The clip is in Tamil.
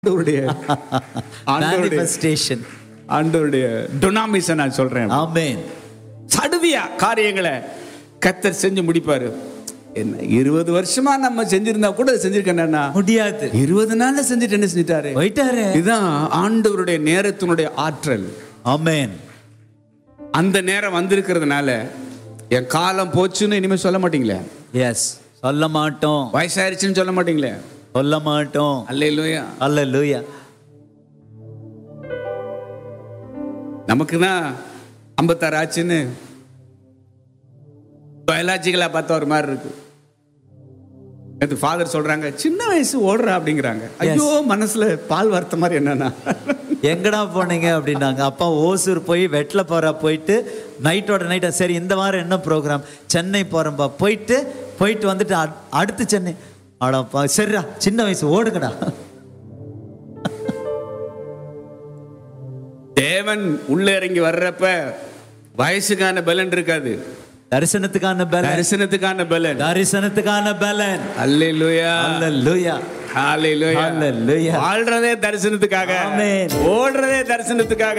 ஆண்டவருடைய ஆண்டவருடைய manifestation ஆண்டவருடைய டொனாமிஸை நான் சொல்றேன் amen சடுதியா காரியங்களை கத்தர் செஞ்சு முடிப்பாரு என்ன இருபது வருஷமா நம்ம செஞ்சிருந்தா கூட செஞ்சிருக்கேன்னா முடியாது இருபது நாள்ல செஞ்சுட்டு என்ன செஞ்சிட்டாரு போயிட்டாரு இதுதான் ஆண்டவருடைய நேரத்தினுடைய ஆற்றல் amen அந்த நேரம் வந்திருக்கிறதுனால என் காலம் போச்சுன்னு இனிமே சொல்ல மாட்டீங்களே எஸ் சொல்ல மாட்டோம் வயசாயிருச்சுன்னு சொல்ல மாட்டீங்களே சொல்ல மாட்டோம் அல்லையா அல்லேலூயா நமக்கு தான் ஐம்பத்தாறு ஆச்சுன்னு பயாலஜிக்கலா பார்த்தா ஒரு மாதிரி இருக்கு நேத்து ஃபாதர் சொல்றாங்க சின்ன வயசு ஓடுறா அப்படிங்கிறாங்க ஐயோ மனசுல பால் வார்த்த மாதிரி என்னன்னா எங்கடா போனீங்க அப்படின்னாங்க அப்பா ஓசூர் போய் வெட்டில போறா போயிட்டு நைட்டோட நைட்டா சரி இந்த வாரம் என்ன ப்ரோக்ராம் சென்னை போறேன்பா போயிட்டு போயிட்டு வந்துட்டு அட்- அடுத்து சென்னை அடப்பா சரிடா சின்ன வயசு ஓடுங்கடா தேவன் உள்ள இறங்கி வர்றப்ப வயசுக்கான பலன் இருக்காது தரிசனத்துக்கான பலன் தரிசனத்துக்கான பலன் தரிசனத்துக்கான பலன் அல்லேலூயா அல்லேலூயா ஹalleluya Hallelujah. வாழ்றதே தரிசனத்துக்காக Amen. ஓடுறதே தரிசனத்துக்காக